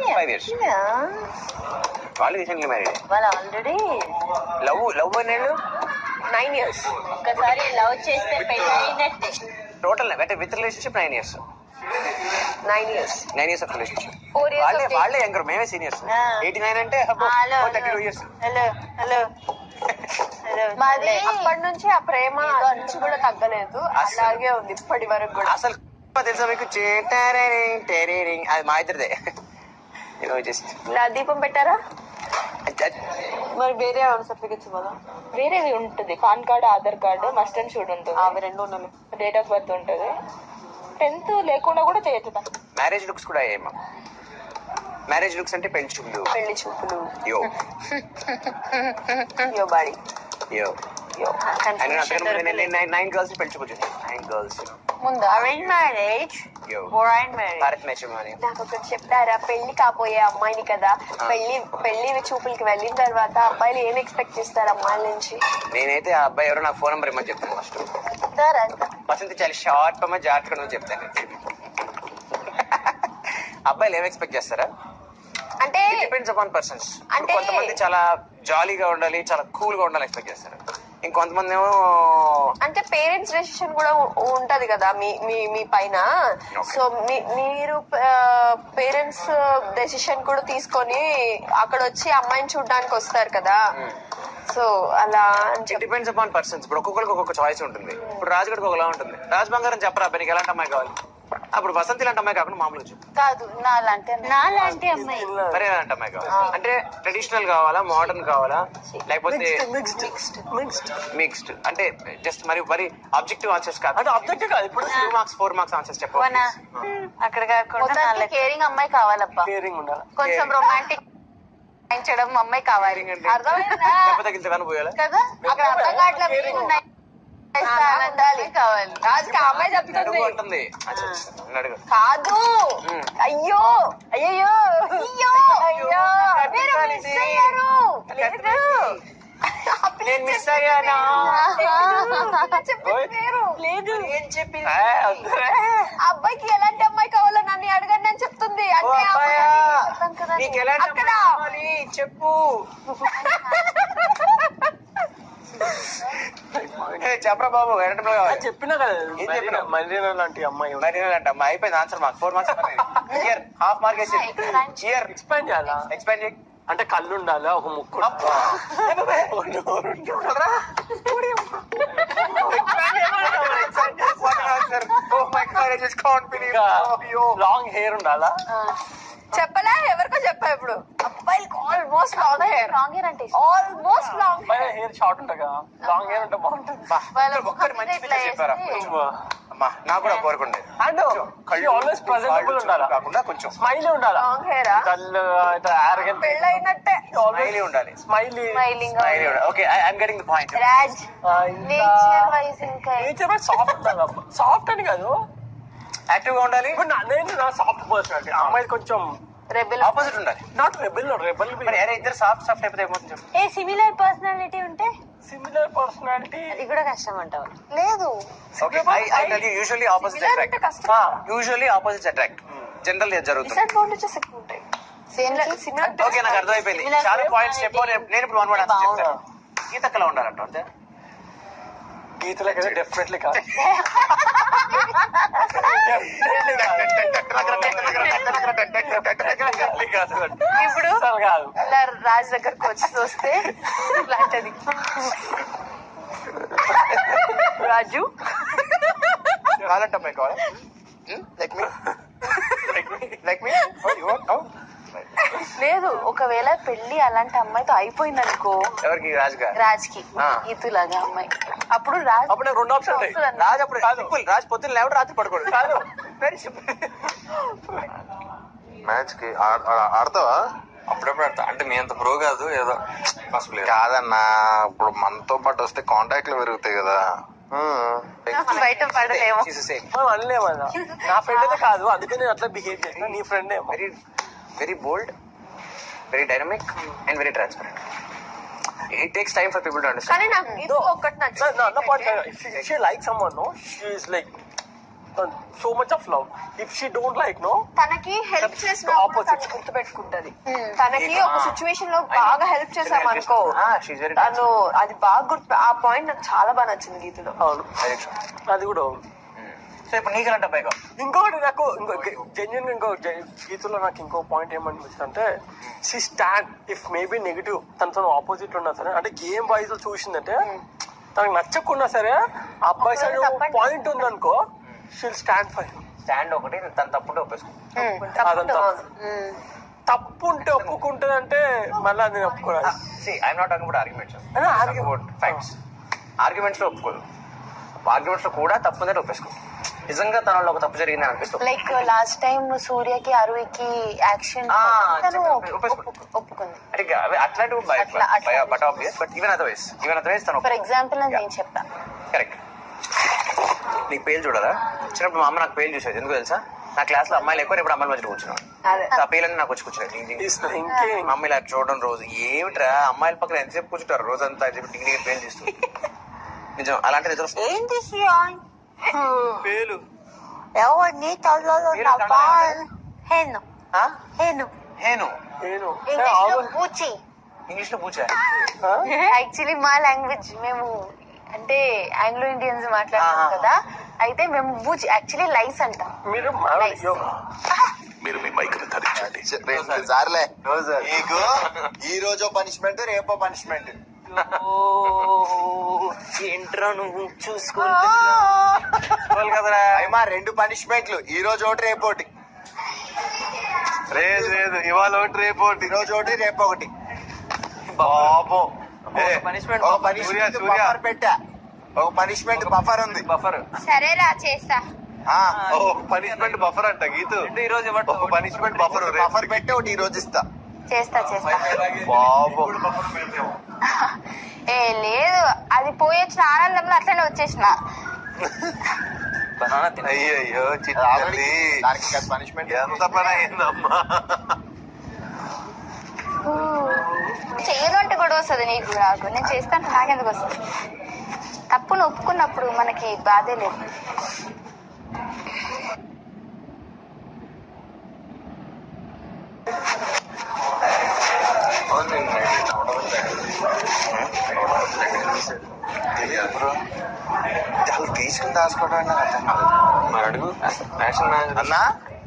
Five years వాళ్ళు recently married వాళ్ళు already love love అనేళ్ళు నైన్ ఇయర్స్ ఒకసారి లవ్ చేస్తే పెళ్లి అయినట్టే టోటల్ అంటే with relationship nine years nine years nine years of relationship four వాళ్ళే ఇయర్స్ వాళ్ళే యంగర్ మేమే సీనియర్స్ ఆ. ఎయిటీ నైన్ అంటే hello thirty two years hello hello hello మాది అప్పటి నుంచి ఆ ప్రేమ అంచు కూడా తగ్గలేదు అసలు. అలాగే ఉంది ఇప్పటి వరకు కూడా అసలు తెలుసా మీకు చేటారింగ్ టెరీరింగ్ అది మా ఇద్దరిదే యూనో జస్ట్ ఇలా దీపం పెట్టారా మరి వేరే సర్టిఫికెట్స్ ఇవ్వాలా వేరేది ఉంటుంది PAN card Aadhaar card must and should ఉంటుంది అవి రెండు ఉండాలి డేట్ ఆఫ్ బర్త్ ఉంటుంది టెన్త్ లేకుండా కూడా చేయొచ్చు దాన్ని. మ్యారేజ్ లుక్స్ కూడా అయ్యాయి మ్యారేజ్ లుక్స్ అంటే పెళ్లి చూపులు పెళ్లి చూపులు యో యో బాడీ యో యో నైన్ గర్ల్స్ పెళ్లి చూపులు చూసాను నైన్ గర్ల్స్ ముందు అరేంజ్ మ్యారేజ్ యో అరేంజ్ మ్యారేజ్ భారత్ మ్యాట్రిమోని నాకు ఒకటి చెప్పారా పెళ్లి కాపోయే అమ్మాయిని కదా పెళ్లి పెళ్లి చూపులకి వెళ్ళిన తర్వాత అబ్బాయిలు ఏం ఎక్స్పెక్ట్ చేస్తారు అమ్మాయిల నుంచి నేనైతే ఆ అబ్బాయి ఎవరో నాకు ఫోన్ నెంబర్ ఇమ్మని చెప్తాను ఫస్ట్ సరే వసంతి చాలా షార్ట్ అమ్మ జాగ్రత్తగా నువ్వు చెప్తాను అబ్బాయిలు ఏం ఎక్స్పెక్ట్ చేస్తారా అంటే డిపెండ్స్ అపాన్ పర్సన్స్ అంటే- కొంతమంది చాలా జాలీగా ఉండాలి చాలా కూల్ గా ఉండాలి ఎక్స్పెక్ట్ చేస్తారు ఇంకొంతమంది ఏమో అంటే పేరెంట్స్ డెసిషన్ కూడా ఉ- ఉంటది కదా మీ మీ మీ పైన Okay. సో మీ- మీరు పేరెంట్స్ డెసిషన్ కూడా తీసుకొని అక్కడ వచ్చి అమ్మాయిని చూడడానికి వస్తారు కదా సో అలా అని ఇట్ చెప్పి డిపెండ్స్ అపాన్ పర్సన్స్ ఇప్పుడు ఒక్కొక్కరికి ఒక్కొక్క చాయిస్ ఉంటుంది ఇప్పుడు రాజుగడికి ఒకలా ఉంటుంది రాజ్ బంగారం చెప్పరా అబ్బాయి నీకు ఎలాంటి అమ్మాయి కావాలి అప్పుడు వసంతి లాంటి అమ్మాయి కాకుండా మామూలుగా చెప్పు కాదు నాలాంటి నాలాంటి అమ్మాయి మరి ఎలాంటి అమ్మాయి కావాలి అంటే ట్రెడిషనల్ కావాలా మోడర్న్ కావాలా లేకపోతే మిక్స్డ్ అంటే జస్ట్ మరి మరి ఆబ్జెక్టివ్ ఆన్సర్స్ కాదు అంటే ఆబ్జెక్టివ్ కాదు ఇప్పుడు two marks four marks answers వనా చెప్పాలి అక్కడ కాకుండా కేరింగ్ అమ్మాయి కావాలబ్బా కేరింగ్ ఉండాలి కొంచెం రొమాంటిక్ పెంచడం అమ్మాయి కావాలి అర్థమైందా దెబ్బ తగిలితే కానీ పోయాలా కదా అక్కడ అర్థం కావట్లేదు ఉండాలి కావాలి రాజుకి ఆ అమ్మాయి చెప్తుంది అడుగు అంటుంది అచ్చా, అచ్చా, నన్ను అడుగు కాదు మ్మ్. అయ్యో అయ్యో అయ్యో అయ్యో మీరు miss అయ్యారు లేదు నేను మిస్ అయ్యానా చెప్పింది వేరు లేదు ఏం చెప్పి వద్దురే. ఆ అబ్బాయికి ఎలాంటి అమ్మాయి కావాలో నన్ను అడగండి అని చెప్తుంది ఓ అంటే ఆ అబ్బాయా, అమ్మాయి చెప్తాను కదా నీకు నేను. ఎలాంటి అక్కడ అమ్మాయి కావాలి? చెప్పు ఏ, చెప్పరా బాబు ఎలాంటి అమ్మాయి కావాలి చెప్పినా కదా ఏం చెప్పినావు? మరీనా లాంటి అమ్మాయి మరి ఏంటంట అమ్మా అయిపోయింది answer mark four marks year half mark వేసి ఇయర్ ఎక్స్పాండ్ చేయాలా ఎక్స్పాండ్ చేయి అంటే కళ్ళు ఉండాలి ఒక ముక్కు అబ్బా. ఏ బాబే. చూడరా? Expand చేయమన్నావు, expand చేసి what an answer. Oh my God, I just can't believe it. Oh, yo. Long hair ఉండాలా చెప్పలే ఎవరికో చెప్పా ఇప్పుడు అబ్బాయికి almost long hair wrong hair అంటే ఆల్మోస్ట్ లాంగ్ పైన హెయిర్ షార్ట్ ఉంటుంది కదా లాంగ్ హెయిర్ ఉంటే బాగుంటుంది బా, వాళ్ళ ఒక్కరు మంచి ఇట్లా పిల్లలు చెప్పారా వేస్తే- అమ్మా నాకు కూడా కోరుకుండే అండ్ ఆల్వేస్ ప్రెసెంటబుల్ ఉండాలా కాకుండా కొంచెం స్మైలీ ఉండాలా లాంగ్ హెయిరా కళ్ళు ఆరగెంట్ పెళ్ళైనట్టే స్మైలీ ఉండాలి స్మైలీ స్మైలింగ్ స్మైలీ ఉండాలి okay I'm getting the point Raj nature wise ఇంకా నేచర్ సాఫ్ట్ ఉండాలి సాఫ్ట్ అని కాదు యాక్టివ్ గా ఉండాలి ఇప్పుడు నా- నేను నా సాఫ్ట్ పర్సనాలిటీ అమ్మాయి కొంచెం రెబెల్ ఆపోజిట్ ఉండాలి నాట్ రెబెల్ రెబెల్ మరి అరే ఇద్దరు సాఫ్ట్ సాఫ్ట్ అయిపోతే ఏమవుతుంది చెప్పు ఏ సిమిలర్ పర్సనాలిటీ ఉంటే సిమిలర్ పర్సనాలిటీ అది కూడా కష్టం అంటావు లేదు okay I I tell you usually opposite Similar అంటే అట్రాక్ట్ కష్టం. యూజువల్లీ ఆపోజిట్ అట్రాక్ట్ జనరల్ ఇది జరుగుతుంది డిసడ్వాంటేజెస్ ఎక్కువ ఉంటాయి సేమ్ సిమిలర్ ఓకే నాకు అర్థమైపోయింది Similar చాలా పాయింట్స్ చెప్పు personality. నేను ఇప్పుడు వన్ వర్డ్ బాగుంది. చెప్తాను గీతక్కలా ఉండాలంట అంతే గీతలకైతే డెఫినెట్లీ కాదు ఇప్పుడు అసలు కాదు ఇలా రాజ్ దగ్గరకు వచ్చి చూస్తే ఇలాంటిది రాజు కావాలంట అమ్మాయి కావాలి లైక్ మీ లైక్ మీ లేదు ఒకవేళ పెళ్లి అలాంటి అమ్మాయితో అయిపోయింది అనుకో ఎవరికి రాజుగా రాజ్ కి ఆ. ఇతులాగా అమ్మాయి అప్పుడు రాజ్ అప్పుడు నాకు రెండు ఆప్షన్ ఉంటాయి వస్తుందన్న. రాజు అప్పుడు సింపుల్ రాజు పొద్దున్న లేవడు రాత్రి పడుకోడు కాదు వెరీ సింపుల్ మ్యాచ్ కి ఆడ- ఆడ- ఆడతావా అప్పుడప్పుడు ఆడతా అంటే మీ అంత ప్రో కాదు ఏదో ఫస్ట్ ప్లేయర్ కాదన్నా ఇప్పుడు మనతో పాటు వస్తే కాంటాక్ట్లు పెరుగుతాయి కదా ఉమ్. బయట పడలేము మనం అనలేమన్నా నా ఫ్రెండ్ అయితే కాదు అందుకే నేను అట్లా బిహేవ్ చేసిన నీ ఫ్రెండ్ ఏమో very very bold very dynamic and very transparent it takes time for people to understand కానీ నాకు ఇది ఒకటి నా- నా- నా point నచ్చింది కాదు. If she- if she likes someone, no, she is like so much of love if she don't like no తనకి హెల్ప్ చేసిన Opposite. గుర్తు పెట్టుకుంటది తనకి ఒక సిచ్యువేషన్ లో బాగా హెల్ప్ చేసాం అనుకో షీజ్ వెరీ తను అది బాగా గుర్తు ఆ పాయింట్ నాకు చాలా బాగా నచ్చింది గీతలో అవును అది కూడా అవును సో ఇప్పుడు నీకు ఎలాంటి అబ్బాయి కావాలి ఇంకొకటి నాకు ఇంకో జెన్యున్ గా ఇంకో జె- గీతలో నాకు ఇంకో పాయింట్ ఏమనిపిస్తుంది అంటే she stand if maybe negative తనతో ఆపోజిట్ ఉన్నా సరే అంటే గేమ్ వైజ్ చూసిందంటే తనకు నచ్చకున్నా సరే ఆ అబ్బాయి సైడ్ పాయింట్ ఉందనుకో she'll stand for him stand ఒకటి తన తప్పుంటే ఒప్పేసుకో అదంతా తప్పు ఉంటే ఒప్పుకుంటుందంటే మళ్ళీ నేను ఒప్పుకోవాలి see I'm not talking about arguments అదే argument. ఫ్యాక్ట్స్ ఆర్గ్యుమెంట్స్ లో ఒప్పుకోదు ఆర్గ్యుమెంట్స్ లో కూడా తప్పు ఉందంటే ఒప్పేసుకో నిజంగా తన వల్ల ఒక తప్పు జరిగింది అని అనిపిస్తుంది లైక్ లాస్ట్ టైం సూర్యకి అరువికి యాక్షన్ ఆ, తను చెప్పండి, ఒప్పేసుకో. ఒప్పు- ఒప్పుకుంది అంటే ఇక అవి అట్లాంటివి అట్లా- అట్లా. But obvious but even otherwise even otherwise తను ఫర్ ఎగ్జాంపుల్ అని నేను చెప్తా కరెక్ట్ నీకు పేరు చూడదా చిన్నప్పుడు మా అమ్మ నాకు పేరు చూసేది ఎందుకు తెలుసా నా క్లాస్ లో అమ్మాయిలు ఎక్కువ ఇప్పుడు అమ్మాయిల మధ్య కూర్చున్నాను అదే ఆ పేర్లన్నీ నాకు వచ్చి కూర్చున్నాయి డింగ్ డింగ్. ఇంకే మా అమ్మ ఇలా చూడడం రోజు ఏమిట్రా అమ్మాయిల పక్కన ఎంతసేపు కూర్చుంటారు రోజంతా అని చెప్పి డింగ్ డింగ్ పేరు చూస్తూ నిజం అలాంటి నిజం ఏంటి శ్రియాన్ పేలు ఎవరిని తలలో మీరు కన్నడ హేను ఆ? హేను హేను నేను ఇంగ్లీష్ లో పూచి ఇంగ్లీష్ లో పూచా యాక్చువల్లీ మా లాంగ్వేజ్ మేము అంటే ఆంగ్లో ఇండియన్స్ మాట్లాడతాం ఆహా. కదా అయితే మేము బూచి యాక్చువల్లీ లైస్ అంటాం మీరు Nice. మీరు మీ మైకును ధరించండి రెండు సార్లే రోజు నీకు ఈ రోజో పనిష్మెంట్ రేపో పనిష్మెంట్ ఏంట్రా నువ్వు చూసుకోవాలి కదరా అయ్యమా రెండు పనిష్మెంట్లు ఈ రోజు ఒకటి రేపు ఒకటి లేదు లేదు ఇవాళ ఒకటి రేపు ఒకటి ఈ రోజు ఒకటి రేపు ఒకటి పాపం ఏ, పనిష్మెంట్ ఒక సూర్య, పనిష్మెంట్ సూర్య. బఫర్ పెట్టా ఒక పనిష్మెంట్ బఫర్ ఉంది బఫర్ సరేరా చేస్తా ఆ, ఓ పనిష్మెంట్ బఫర్ అంట గీతు ఈ రోజు ఒక పనిష్మెంట్ బఫర్ బఫర్ పెట్టి ఒకటి ఈ రోజు ఇస్తా చేస్తా చేస్తా పాపం ఏ లేదు అది పోయి వచ్చిన ఆనందంలో అట్లనే వచ్చేసిన బనానా తిన అయ్యో అయ్యో ఆల్రెడీ చిట్టి దానికి పనిష్మెంట్ ఎంత పని అయిందమ్మా చేయను అంటే కూడా వస్తుంది నీకు నాకు నేను చేస్తాను నాకెందుకు వస్తుంది తప్పును ఒప్పుకున్నప్పుడు మనకి బాధే లేదు చాలా తీసుకుని దాచుకోవడం నాకు అర్థం కాలేదు మరి అడుగు ఫ్యాషన్ మేనేజర్ అన్నా